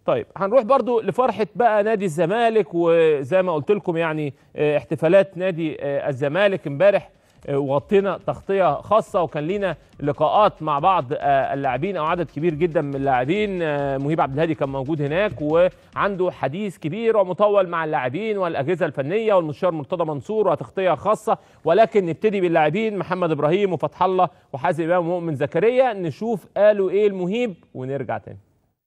طيب هنروح برضو لفرحة بقى نادي الزمالك وزي ما قلت لكم يعني آه، احتفالات نادي آه، الزمالك امبارح آه، وغطينا تغطية خاصة وكان لينا لقاءات مع بعض آه، اللاعبين او عدد كبير جدا من اللاعبين آه، مهيب عبد الهادي كان موجود هناك وعنده حديث كبير ومطول مع اللاعبين والاجهزة الفنية والمستشار مرتضى منصور وتغطية خاصة ولكن نبتدي باللاعبين محمد ابراهيم وفتح الله وحازم امام ومؤمن زكريا نشوف قالوا ايه المهيب ونرجع تاني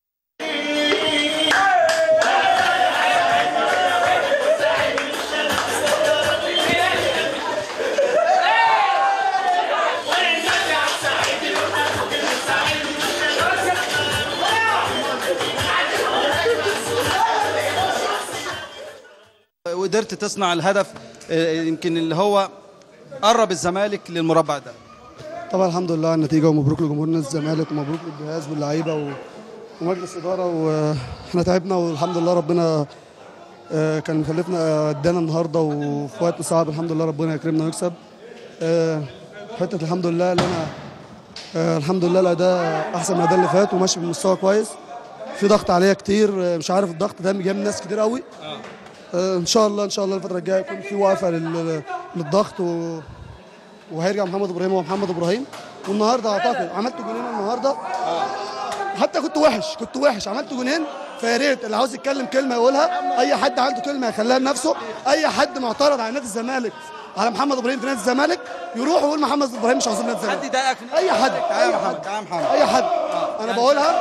وقدرت تصنع الهدف آه، يمكن اللي هو قرب الزمالك للمربع ده طبعا الحمد لله على النتيجه ومبروك لجمهور نادي الزمالك ومبروك للجهاز واللعيبه و... ومجلس اداره واحنا تعبنا والحمد لله ربنا آه، كان مخلفنا ادانا النهارده وفي وقت صعب الحمد لله ربنا يكرمنا ويكسب آه، حته الحمد لله اللي انا آه، الحمد لله الاداء احسن من الاداء اللي فات وماشي بمستوى كويس في ضغط عليا كتير آه، مش عارف الضغط ده جاي من ناس كتير قوي آه، ان شاء الله ان شاء الله الفتره الجايه يكون في وقفه لل- للضغط و... وهيرجع محمد ابراهيم ومحمد ابراهيم والنهارده اعتقد عملت جونين النهارده حتى كنت وحش كنت وحش عملت جونين فيا ريت اللي عاوز يتكلم كلمه يقولها اي حد عنده كلمه يخليها لنفسه اي حد معترض على نادي الزمالك على محمد ابراهيم في نادي الزمالك يروح ويقول محمد ابراهيم مش عاوزين نادي الزمالك حد ضايقك في اي حد تعالى اي يا حد محمد تعالى يا محمد اي حد انا بقولها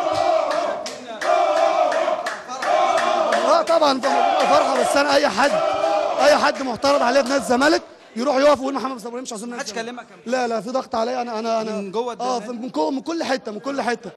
اه طبعا بتبقى فرحه بس انا اي حد اي حد معترض عليا في نادي الزمالك يروح يقف ويقول محمد ابراهيم مش عاوزين نادي محدش الزمالك كلمك يا لا لا في ضغط عليا انا انا انا من جوه اه الدنيا. من كل من كل حته من كل حته